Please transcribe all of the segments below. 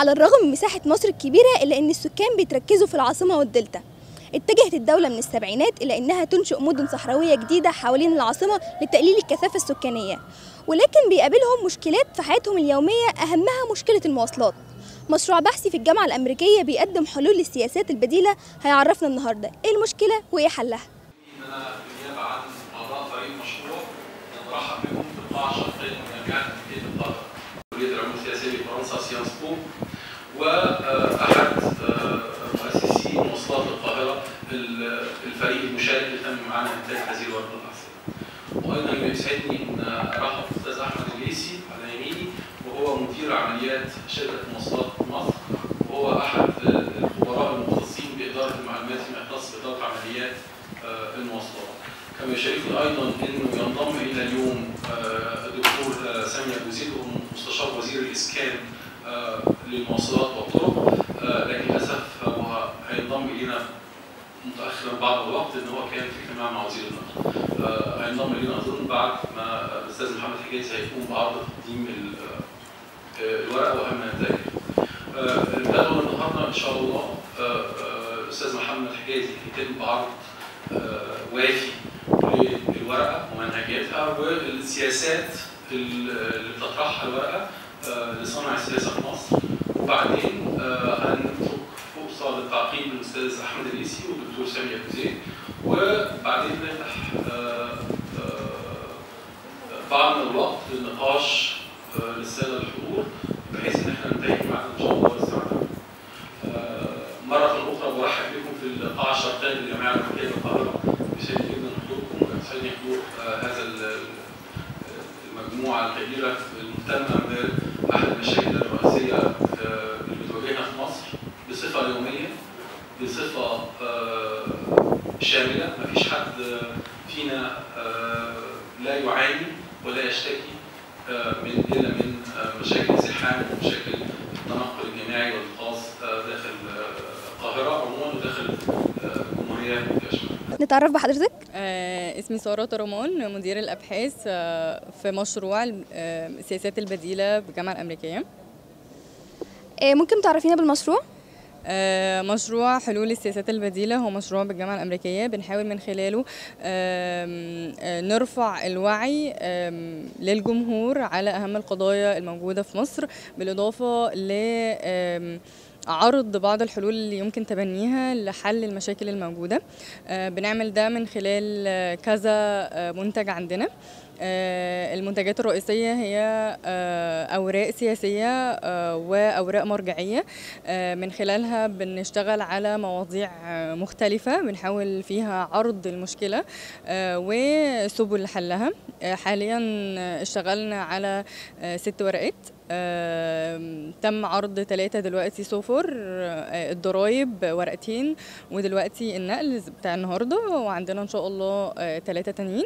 على الرغم من مساحة مصر الكبيرة إلا أن السكان بيتركزوا في العاصمة والدلتا اتجهت الدولة من السبعينات إلى أنها تنشئ مدن صحراوية جديدة حوالين العاصمة لتقليل الكثافة السكانية ولكن بيقابلهم مشكلات في حياتهم اليومية أهمها مشكلة المواصلات مشروع بحثي في الجامعة الأمريكية بيقدم حلول للسياسات البديلة هيعرفنا النهاردة إيه المشكلة وإيه حلها ان انا بالنيابه عن اعضاء فريق مشروع نرحب بكم في القاعه الشرقيه من جامعه امريكيه القاهره. كليه العلوم السياسيه بفرنسا سيانس بو واحد مؤسسي مواصلات القاهره الفريق المشارك اللي تم معانا انتاج هذه الورقه البحثيه. وايضا يسعدني ان ارحب بالاستاذ احمد الليسي على يميني وهو مدير عمليات شركه مواصلات مصر وهو احد الخبراء المختصين باداره المعلومات فيما يختص باداره عمليات المواصلات. كما يشرفني ايضا انه ينضم الى اليوم الدكتور سامي ابو زيد وهو مستشار وزير الاسكان للمواصلات والطرق لكن للاسف هو هينضم الينا متاخرا بعض الوقت ان هو كان في اجتماع مع وزير النقل. هينضم الينا اظن بعد ما الاستاذ محمد حجازي هيقوم بعرض تقديم الورقه واهم ذلك. الجدول النهارده ان شاء الله الاستاذ محمد حجازي هيتم بعرض وافي للورقه ومنهجيتها والسياسات اللي بتطرحها الورقه لصنع السياسه في مصر وبعدين هنترك فرصه للتعقيب للاستاذ احمد الليسي والدكتور سامي ابو زيد وبعدين نفتح بعض من الوقت للنقاش للساده الحضور بحيث ان احنا ننتهي معنا ان شاء الله الساعه مرة أخرى برحب بكم في القاعة الشرقية للجامعة الأمريكية بالقاهرة يسعدني جدا حضوركم ويسعدني حضور هذا المجموعة الكبيرة المهتمة بأحد المشاكل الرئيسية اللي بتواجهنا في مصر بصفة يومية بصفة شاملة مفيش حد فينا لا يعاني ولا يشتكي من إلا من مشاكل الزحام ومشاكل التنقل الجماعي والخاص داخل القاهرة عموما وداخل الجمهورية بشمال. نتعرف بحضرتك؟ آه اسمي سارة طرمان مدير الأبحاث آه في مشروع آه السياسات البديلة بالجامعة الأمريكية. آه ممكن تعرفينا بالمشروع؟ آه مشروع حلول السياسات البديلة هو مشروع بالجامعة الأمريكية بنحاول من خلاله آه نرفع الوعي آه للجمهور على أهم القضايا الموجودة في مصر بالإضافة ل عرض بعض الحلول اللي يمكن تبنيها لحل المشاكل الموجودة بنعمل ده من خلال كذا منتج عندنا المنتجات الرئيسية هي أوراق سياسية وأوراق مرجعية من خلالها بنشتغل على مواضيع مختلفة بنحاول فيها عرض المشكلة وسبل حلها حاليا اشتغلنا على ست ورقات تم عرض ثلاثة دلوقتي سوفر الضرايب ورقتين ودلوقتي النقل بتاع النهارده وعندنا ان شاء الله ثلاثة تانيين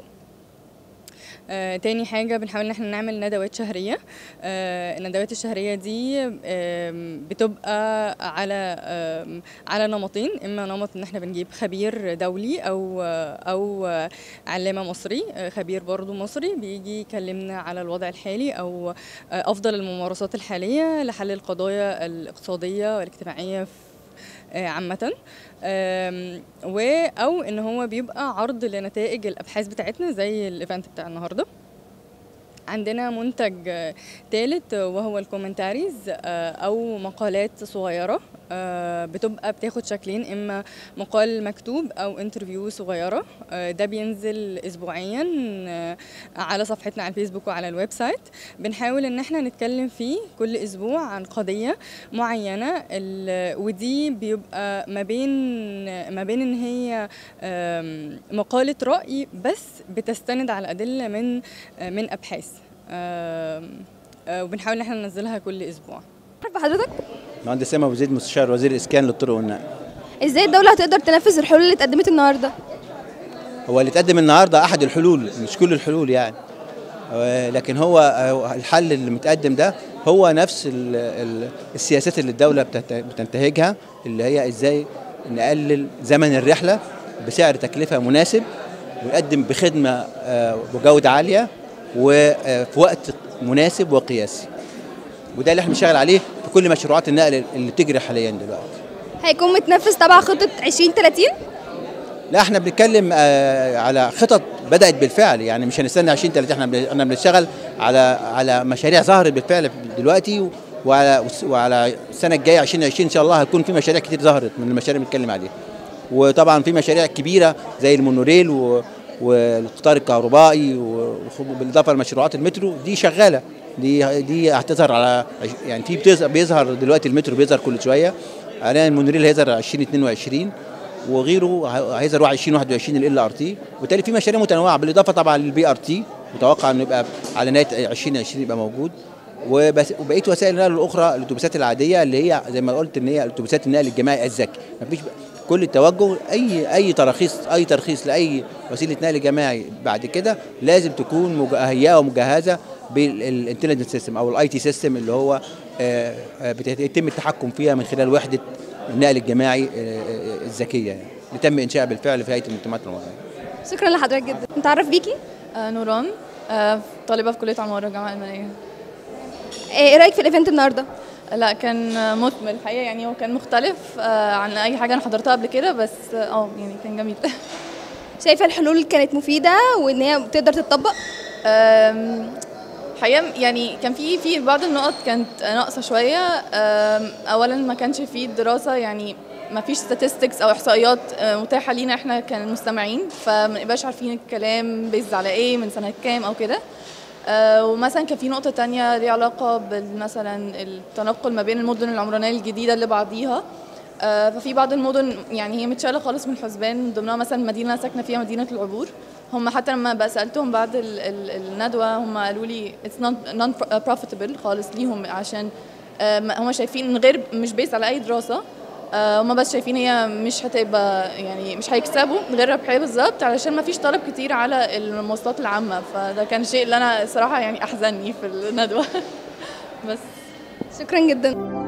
آه، تاني حاجة بنحاول ان احنا نعمل ندوات شهرية آه، الندوات الشهرية دي آم، بتبقى على آم، على نمطين اما نمط ان احنا بنجيب خبير دولي او او علامة مصري آه، خبير برضو مصري بيجي يكلمنا على الوضع الحالي او آه، افضل الممارسات الحالية لحل القضايا الاقتصادية والاجتماعية في آه، عامة آم، و او ان هو بيبقى عرض لنتائج الابحاث بتاعتنا زي الايفنت بتاع النهارده عندنا منتج آه، تالت وهو الكومنتاريز آه، او مقالات صغيره آه، بتبقى بتاخد شكلين اما مقال مكتوب او انترفيو صغيره آه، ده بينزل اسبوعيا آه، على صفحتنا على الفيسبوك وعلى الويب سايت بنحاول ان احنا نتكلم فيه كل اسبوع عن قضيه معينه ال- ودي بيبقى ما بين ما بين ان هي آم، مقاله راي بس بتستند على ادله من آه، من ابحاث آم، آه، وبنحاول ان احنا ننزلها كل اسبوع عارف حضرتك مهندس سامي ابو زيد مستشار وزير الاسكان للطرق والنقل ازاي الدولة هتقدر تنفذ الحلول اللي اتقدمت النهاردة هو اللي اتقدم النهارده احد الحلول مش كل الحلول يعني آه، لكن هو آه، الحل اللي متقدم ده هو نفس ال ال السياسات اللي الدوله بتت- بتنتهجها اللي هي ازاي نقلل زمن الرحله بسعر تكلفه مناسب ونقدم بخدمه آه، بجوده عاليه وفي وقت مناسب وقياسي وده اللي احنا بنشتغل عليه في كل مشروعات النقل اللي بتجري حاليا دلوقتي هيكون متنفذ تبع خطة 2030 لا احنا بنتكلم آه، على خطط بدات بالفعل يعني مش هنستنى 20 30 احنا بن- احنا بنشتغل على على مشاريع ظهرت بالفعل دلوقتي و- وعلى وعلى السنه الجايه 2020 ان شاء الله هيكون في مشاريع كتير ظهرت من المشاريع اللي بنتكلم عليها وطبعا في مشاريع كبيره زي المونوريل و والقطار الكهربائي و- وبالاضافه لمشروعات المترو دي شغاله دي دي هتظهر على عش- يعني في بتظهر بيظهر دلوقتي المترو بيظهر كل شويه حاليا المونوريل هيظهر 2022 وغيره ه- هيظهر 2021 ال ار تي وبالتالي في مشاريع متنوعه بالاضافه طبعا للبي ار تي متوقع انه يبقى على نهايه 2020 يبقى موجود وبس وبقيه وسائل النقل الاخرى الاتوبيسات العاديه اللي هي زي ما قلت ان هي اتوبيسات النقل الجماعي الذكي مفيش كل التوجه اي اي تراخيص اي ترخيص لاي وسيله نقل جماعي بعد كده لازم تكون مهيئه ومجهزه بالانتليجنس سيستم او الاي تي سيستم اللي هو آه، آه، بيتم التحكم فيها من خلال وحده النقل الجماعي آه، آه، الذكيه يعني اللي تم انشائها بالفعل في هيئه المجتمعات العمرانيه شكرا لحضرتك جدا نتعرف بيكي آه، نوران آه، طالبة في كلية عمارة الجامعة الألمانية ايه رايك في الايفنت النهارده لا كان آه، مثمر الحقيقة يعني هو كان مختلف آه، عن أي حاجة أنا حضرتها قبل كده بس اه آه، يعني كان جميل شايفه الحلول كانت مفيده وان هي تقدر تتطبق آم، حقيقة يعني كان في في بعض النقط كانت ناقصة شوية آم، أولا ما كانش في دراسة يعني ما فيش statistics أو إحصائيات آه، متاحة لينا إحنا كمستمعين فما نبقاش عارفين الكلام بيز على إيه من سنة كام أو كده آه، ومثلا كان في نقطة تانية ليها علاقة بالمثلا التنقل ما بين المدن العمرانية الجديدة اللي بعضيها آه، ففي بعض المدن يعني هي متشالة خالص من الحسبان من ضمنها مثلا المدينة اللي أنا ساكنة فيها مدينة العبور هم حتى لما بقى سألتهم بعد ال ال الندوة هم قالوا لي it's not non profitable خالص ليهم عشان آه، ما- هم شايفين من غير مش بيس على أي دراسة آه، هم بس شايفين هي مش هتبقى يعني مش هيكسبوا غير ربحية بالظبط علشان ما فيش طلب كتير على المواصلات العامة فده كان الشيء اللي أنا صراحة يعني أحزني في الندوة بس شكرا جدا